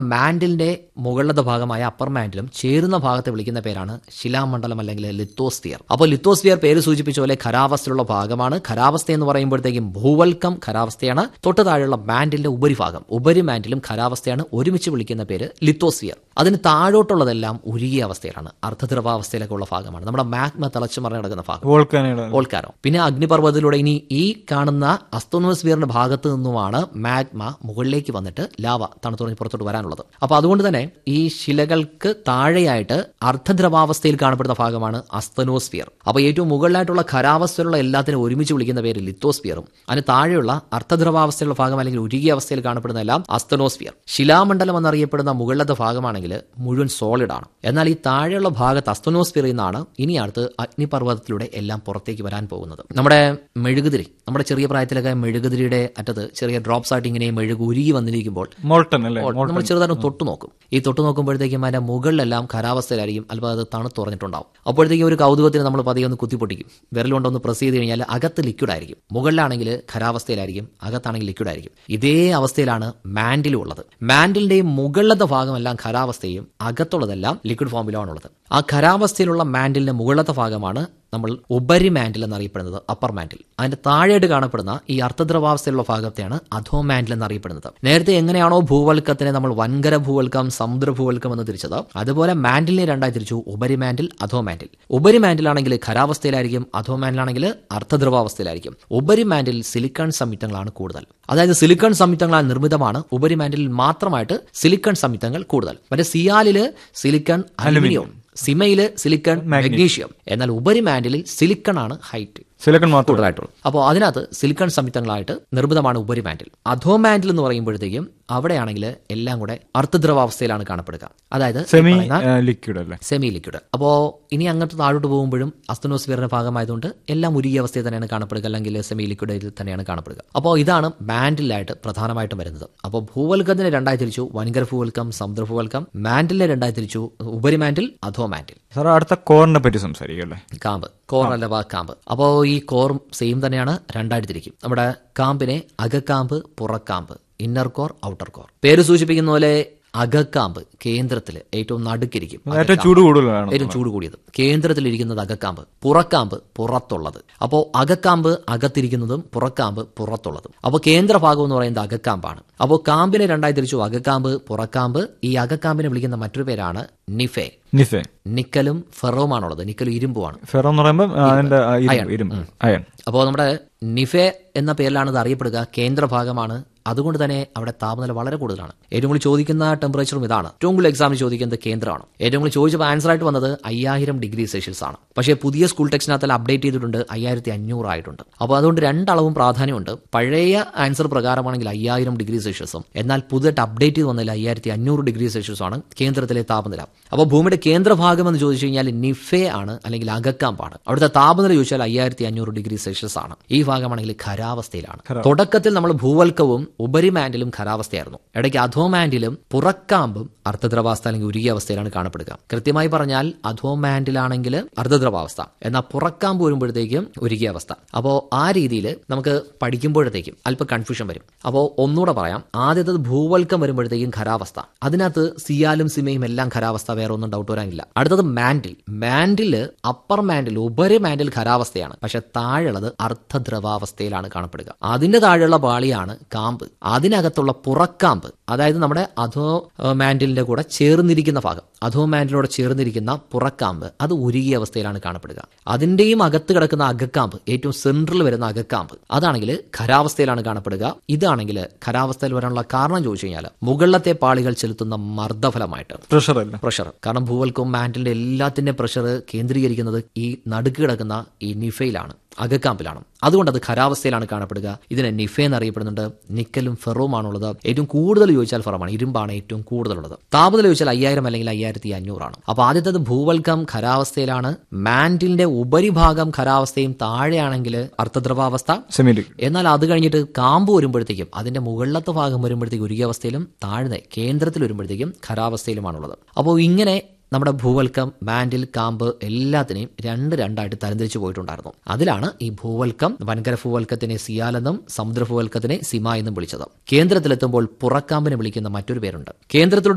മാൻഡിലിന്റെ മുകളിലത്തെ ഭാഗമായ അപ്പർ മാൻഡിലും ചേരുന്ന ഭാഗത്തെ വിളിക്കുന്ന പേരാണ് ശിലാമണ്ഡലം അല്ലെങ്കിൽ ലിത്തോസ്ഫിയർ അപ്പോൾ ലിത്തോസ്ഫിയർ പേര് സൂചിപ്പിച്ച പോലെ ഖരാവസ്ഥയിലുള്ള ഭാഗമാണ് ഖരാവസ്ഥ എന്ന് പറയുമ്പോഴത്തേക്കും ഭൂവൽക്കം ഖരാവസ്ഥയാണ് തൊട്ട് താഴെയുള്ള മാൻഡിലിന്റെ ഉപരിഭാഗം ഉപരി മാൻഡിലും ഖരാവസ്ഥയാണ് ഒരുമിച്ച് വിളിക്കുന്ന പേര് ലിത്തോസ്ഫിയർ അതിന് താഴോട്ടുള്ളതെല്ലാം ഉരുകിയ അവസ്ഥയിലാണ് അർദ്ധദ്രവാവസ്ഥയിലൊക്കെ ഉള്ള ഭാഗമാണ് നമ്മുടെ മാഗ്മ തിളച്ചു മറിഞ്ഞ് കിടക്കുന്ന ഭാഗം വോൾക്കാനയുടെ ഓൾക്കാരോ പിന്നെ അഗ്നിപർവ്വതത്തിലൂടെ ഇനി ഈ കാണുന്ന അസ്തോനോസ്ഫിയറിന്റെ ഭാഗത്ത് നിന്നുമാണ് മാഗ്മ മുകളിലേക്ക് വന്നിട്ട് ലാവ തണുത്തുറഞ്ഞ് പുറത്തോട്ട് വരാനുള്ളത് അപ്പൊ അതുകൊണ്ട് തന്നെ ഈ ശിലകൾക്ക് താഴെയായിട്ട് അർദ്ധദ്രവാവസ്ഥയിൽ കാണപ്പെടുന്ന ഭാഗമാണ് അസ്തനോസ്ഫിയർ അപ്പൊ ഏറ്റവും മുകളിലായിട്ടുള്ള ഖരാവസ്ഥയിലുള്ള എല്ലാത്തിനും ഒരുമിച്ച് വിളിക്കുന്ന പേര് ലിത്തോസ്ഫിയറും അതിന് താഴെയുള്ള അർദ്ധദ്രവാവസ്ഥയിലുള്ള ഭാഗം അല്ലെങ്കിൽ ഉരുകിയ അവസ്ഥയിൽ കാണപ്പെടുന്ന എല്ലാം അസ്തനോസ്ഫിയർ ശിലാമണ്ഡലം എന്നറിയപ്പെടുന്ന മുകളിലത്തെ ഭാഗമാണെങ്കിൽ മുഴുവൻ സോളിഡ് ആണ് എന്നാൽ ഈ താഴെയുള്ള ഭാഗത്ത് അസ്തനോസ്ഫിയറിൽ നിന്നാണ് ഇനി അടുത്ത് അഗ്നിപർവ്വതത്തിലൂടെ എല്ലാം പുറത്തേക്ക് വരാൻ പോകുന്നത് നമ്മുടെ മെഴുകുതിരി നമ്മുടെ ചെറിയ പ്രായത്തിലൊക്കെ മെഴുകുതിരിയുടെ അറ്റത്ത് ചെറിയ ഡ്രോപ്സ് ആയിട്ട് ഇങ്ങനെ മെഴുകു ഉരുകി വന്നിരിക്കുമ്പോൾ മോൾട്ടൺ അല്ലേ നമ്മൾ ചെറുതായിട്ട് തൊട്ട് നോക്കും ഈ തൊട്ട് നോക്കുമ്പോഴത്തേക്കും അതിന്റെ മുകളിലെല്ലാം ഖരാവസ്ഥയിലായിരിക്കും അല്പം അത് തണുത്തുറഞ്ഞിട്ടുണ്ടാവും അപ്പോഴത്തേക്കും ഒരു കൗതുകത്തിന് നമ്മൾ പതിയെ ഒന്ന് കുത്തിപ്പൊട്ടിക്കും വിരലുകൊണ്ടൊന്ന് പ്രസ് ചെയ്ത് കഴിഞ്ഞാൽ അകത്ത് ലിക്വിഡ് ആയിരിക്കും മുകളിലാണെങ്കിൽ ഖരാവസ്ഥയിലായിരിക്കും അകത്താണെങ്കിൽ ലിക്വിഡ് ആയിരിക്കും ഇതേ അവസ്ഥയിലാണ് മാൻഡിലും ഉള്ളത് മാൻഡിലിന്റെയും മുകളിലത്തെ ഭാഗമെല്ലാം ഖരാവസ്ഥയും അകത്തുള്ളതെല്ലാം ലിക്വിഡ് ഫോമിലുമാണുള്ളത് ആ ഖരാവസ്ഥയിലുള്ള മാൻഡിലിന്റെ മുകളിലത്തെ ഭാഗമാണ് നമ്മൾ ഉപരി മാൻഡിൽ എന്നറിയപ്പെടുന്നത് അപ്പർ മാൻഡിൽ അതിന്റെ താഴെയായിട്ട് കാണപ്പെടുന്ന ഈ അർദ്ധദ്രവാവസ്ഥയിലുള്ള ഭാഗത്തെയാണ് അധോ മാൻഡിൽ എന്നറിയപ്പെടുന്നത് നേരത്തെ എങ്ങനെയാണോ ഭൂവൽക്കത്തിനെ നമ്മൾ വൻകര ഭൂവൽക്കം സമുദ്ര ഭൂവൽക്കം എന്ന് തിരിച്ചത് അതുപോലെ മാൻഡിലിനെ രണ്ടായി തിരിച്ചു ഉപരി മാൻഡിൽ അധോ മാൻഡിൽ ഉപരി മാൻഡിലാണെങ്കിൽ ഖരാവസ്ഥയിലായിരിക്കും അധോ മാൻഡിലാണെങ്കിൽ അർദ്ധദ്രവാവസ്ഥയിലായിരിക്കും ഉപരി മാൻഡിൽ സിലിക്കൺ സംയുക്തങ്ങളാണ് കൂടുതൽ അതായത് സിലിക്കൺ സംയുക്തങ്ങളാൽ നിർമ്മിതമാണ് ഉപരി മാൻഡിൽ മാത്രമായിട്ട് സിലിക്കൺ സംയുക്തങ്ങൾ കൂടുതൽ മറ്റേ സിയാലില് സിലിക്കൺ അലുമിനിയം സിമയില് സിലിക്കൺ മഗ്നീഷ്യം എന്നാൽ ഉപരി മാൻഡിലിൽ സിലിക്കൺ ആണ് ഹൈറ്റ് സിലിക്കൺ മാത്രം കൂടുതലായിട്ടുള്ളൂ അപ്പോൾ അതിനകത്ത് സിലിക്കൺ സംയുക്തങ്ങളായിട്ട് നിർമ്മിതമാണ് ഉപരി മാൻഡിൽ അധോ മാൻഡിൽ എന്ന് പറയുമ്പോഴത്തേക്കും അവിടെയാണെങ്കിൽ എല്ലാം കൂടെ അർദ്ധദ്രവാവസ്ഥയിലാണ് കാണപ്പെടുക അതായത് ഈ സെമി പറയുന്ന ലിക്വിഡ് അല്ലേ സെമി ലിക്വിഡ് അപ്പോൾ ഇനി അങ്ങോട്ട് താഴോട്ട് പോകുമ്പോഴും അസ്തനോസ്ഫിയറിന്റെ ഭാഗമായതുകൊണ്ട് എല്ലാം ഉരുകിയ അവസ്ഥയിൽ തന്നെയാണ് കാണപ്പെടുക അല്ലെങ്കിൽ സെമി ലിക്വിഡിൽ തന്നെയാണ് കാണപ്പെടുക അപ്പോൾ ഇതാണ് മാൻഡിലായിട്ട് പ്രധാനമായിട്ടും വരുന്നത് അപ്പോൾ ഭൂവൽക്കത്തിനെ രണ്ടായി തിരിച്ചു വൻകര ഭൂവൽക്കം സമുദ്ര ഭൂവൽക്കം മാൻഡിലിനെ രണ്ടായി തിരിച്ചു ഉപരി മാൻഡിൽ അധോ മാൻഡിൽ സാർ അടുത്ത കോറിനെ പറ്റി സംസാരിക്കും അല്ലേ കാമ്പ് കോർ അല്ലവാ കാമ്പ് അപ്പോൾ ഈ കോറും സെയിം തന്നെയാണ് രണ്ടായിട്ട് തിരിക്കും നമ്മുടെ കാമ്പിനെ അകക്കാമ്പ് പുറക്കാമ്പ് ഇന്നർ കോർ ഔട്ടർ കോർ പേര് സൂചിപ്പിക്കുന്ന പോലെ അകക്കാമ്പ് കേന്ദ്രത്തിൽ ഏറ്റവും നടുക്കിരിക്കും ഏറ്റവും ചൂട് കൂടുതലാണ് ഏറ്റവും ചൂട് കൂടിയത് കേന്ദ്രത്തിലിരിക്കുന്നത് അകക്കാമ്പ് പുറക്കാമ്പ് പുറത്തുള്ളത് അപ്പോൾ അകക്കാമ്പ് അകത്തിരിക്കുന്നതും പുറക്കാമ്പ് പുറത്തുള്ളതും അപ്പോൾ കേന്ദ്രഭാഗം എന്ന് പറയുന്നത് അകക്കാമ്പാണ് അപ്പോൾ കാമ്പിനെ രണ്ടായി തിരിച്ചു അകക്കാമ്പ് പുറക്കാമ്പ് ഈ അകക്കാമ്പിനെ വിളിക്കുന്ന മറ്റൊരു പേരാണ് നിഫെ നിഫെ നിക്കലും ഫെറോമാണുള്ളത് നിക്കലും ഇരുമ്പുമാണ് ഫെറോ എന്ന് പറയുമ്പോൾ അതിന്റെ ആ, ഇരുമ്പ്, ഇരുമ്പ് അയൺ അപ്പോൾ നമ്മുടെ നിഫെ എന്ന പേരിലാണ് ഇത് അറിയപ്പെടുക കേന്ദ്രഭാഗമാണ് അതുകൊണ്ട് തന്നെ അവിടെ താപനില വളരെ കൂടുതലാണ് ഏറ്റവും കൂടുതൽ ചോദിക്കുന്ന ടെമ്പറേച്ചറും ഇതാണ് ഏറ്റവും കൂടുതൽ എക്സാമിന് ചോദിക്കുന്നത് കേന്ദ്രമാണ് ഏറ്റവും കൂടുതൽ ചോദിച്ചപ്പോൾ ആൻസർ ആയിട്ട് വന്നത് അയ്യായിരം ഡിഗ്രി സെൽഷ്യസ് ആണ് പക്ഷേ പുതിയ സ്കൂൾ ടെക്സ്റ്റിനകത്ത് അപ്ഡേറ്റ് ചെയ്തിട്ടുണ്ട് അയ്യായിരത്തി അഞ്ഞൂറ് ആയിട്ടുണ്ട് അപ്പോൾ അതുകൊണ്ട് രണ്ടളവും പ്രാധാന്യമുണ്ട് പഴയ ആൻസർ പ്രകാരമാണെങ്കിൽ അയ്യായിരം ഡിഗ്രി സെൽഷ്യസും എന്നാൽ പുതിയതായിട്ട് അപ്ഡേറ്റ് ചെയ്ത് വന്നതിൽ അയ്യായിരത്തി അഞ്ഞൂറ് ഡിഗ്രി സെൽഷ്യസ് ആണ് കേന്ദ്രത്തിലെ താപനില അപ്പോൾ ഭൂമിയുടെ കേന്ദ്രഭാഗം എന്ന് ചോദിച്ചു കഴിഞ്ഞാൽ നിഫെ ആണ് അല്ലെങ്കിൽ അകക്കാമ്പാണ് അവിടുത്തെ താപനില ചോദിച്ചാൽ അയ്യായിരത്തി അഞ്ഞൂറ് ഡിഗ്രി സെൽഷ്യസ് ആണ് ഈ ഭാഗമാണെങ്കിൽ ഖരാവസ്ഥയിലാണ് തുടക്കത്തിൽ നമ്മൾ ഭൂവൽക്കവും ഉപരിമാൻഡിലും ഖരാവസ്ഥയായിരുന്നു ഇടയ്ക്ക് അധോമാൻഡിലും പുറക്കാമ്പും അർദ്ധദ്രവാവസ്ഥ അല്ലെങ്കിൽ ഉരുകിയ അവസ്ഥയിലാണ് കാണപ്പെടുക കൃത്യമായി പറഞ്ഞാൽ അധോമാൻഡിലാണെങ്കിൽ അർദ്ധദ്രവാവസ്ഥ എന്നാൽ പുറക്കാമ്പ് വരുമ്പോഴത്തേക്കും ഉരുകിയ അവസ്ഥ അപ്പോൾ ആ രീതിയിൽ നമുക്ക് പഠിക്കുമ്പോഴത്തേക്കും അല്പം കൺഫ്യൂഷൻ വരും അപ്പോൾ ഒന്നുകൂടെ പറയാം ആദ്യത്തത് ഭൂവൽക്കം വരുമ്പോഴത്തേക്കും ഖരാവസ്ഥ അതിനകത്ത് സിയാലും സിമയും എല്ലാം ഖരാവസ്ഥ വേറെ ഒന്നും ഡൗട്ട് വരാനില്ല അടുത്തത് മാൻഡിൽ മാൻഡില് അപ്പർ മാൻഡിൽ ഉപരി മാൻഡിൽ ഖരാവസ്ഥയാണ് പക്ഷെ താഴെയുള്ളത് അർദ്ധദ്രവാവസ്ഥയിലാണ് കാണപ്പെടുക അതിന്റെ താഴെയുള്ള പാളിയാണ് കാമ്പ് അതിനകത്തുള്ള പുറക്കാമ്പ് അതായത് നമ്മുടെ അധോ ഏഹ്, മാൻഡിലിന്റെ കൂടെ ചേർന്നിരിക്കുന്ന ഭാഗം അധോ മാൻഡിലോട് ചേർന്നിരിക്കുന്ന പുറക്കാമ്പ് അത് ഉരുകിയ അവസ്ഥയിലാണ് കാണപ്പെടുക അതിന്റെയും അകത്ത് കിടക്കുന്ന അകക്കാമ്പ് ഏറ്റവും സെൻട്രൽ വരുന്ന അകക്കാമ്പ് അതാണെങ്കിൽ ഖരാവസ്ഥയിലാണ് കാണപ്പെടുക ഇതാണെങ്കിൽ ഖരാവസ്ഥയിൽ വരാനുള്ള കാരണം ചോദിച്ചു കഴിഞ്ഞാൽ മുകളിലത്തെ പാളികൾ ചെലുത്തുന്ന മർദ്ദഫലമായിട്ട് പ്രഷർ അല്ല പ്രഷർ കാരണം ഭൂവൽക്കവും മാൻഡിലിന്റെ എല്ലാത്തിന്റെ പ്രഷർ കേന്ദ്രീകരിക്കുന്നത് ഈ നടുക്ക് കിടക്കുന്ന ഈ നിഫയിലാണ് അകക്കാമ്പിലാണ് അതുകൊണ്ട് അത് ഖരാവസ്ഥയിലാണ് കാണപ്പെടുക ഇതിനെ നിഫ എന്നറിയപ്പെടുന്നുണ്ട് നിക്കലും ഫെറുമാണുള്ളത് ഏറ്റവും കൂടുതൽ ചോദിച്ചാൽ ഫെറമാണ് ഇരുമ്പാണ് ഏറ്റവും കൂടുതലുള്ളത് താപനില ചോദിച്ചാൽ അയ്യായിരം അല്ലെങ്കിൽ അയ്യായിരത്തി അഞ്ഞൂറാണ് അപ്പൊ ആദ്യത്തേത് ഭൂവൽക്കം ഖരാവസ്ഥയിലാണ് മാൻഡിലിന്റെ ഉപരിഭാഗം ഖരാവസ്ഥയും താഴെയാണെങ്കിൽ അർദ്ധദ്രവാവസ്ഥ സെമി ലിക്വിഡ് എന്നാൽ അത് കഴിഞ്ഞിട്ട് കാമ്പ് വരുമ്പോഴത്തേക്കും അതിന്റെ മുകളിലത്തെ ഭാഗം വരുമ്പോഴത്തേക്കും ഉരുകിയ അവസ്ഥയിലും താഴ്ന്ന കേന്ദ്രത്തിൽ വരുമ്പോഴത്തേക്കും ഖരാവസ്ഥയിലുമാണുള്ളത് അപ്പോൾ ഇങ്ങനെ നമ്മുടെ ഭൂവൽക്കം മാൻഡിൽ കാമ്പ് എല്ലാത്തിനെയും രണ്ട് രണ്ടായിട്ട് തരംതിരിച്ചു പോയിട്ടുണ്ടായിരുന്നു അതിലാണ് ഈ ഭൂവൽക്കം വൻകര ഭൂവൽക്കത്തിനെ സിയാലെന്നും സമുദ്ര ഭൂവൽക്കത്തിനെ സിമ എന്നും വിളിച്ചത് കേന്ദ്രത്തിലെത്തുമ്പോൾ പുറക്കാമ്പിനെ വിളിക്കുന്ന മറ്റൊരു പേരുണ്ട് കേന്ദ്രത്തിലോട്ട്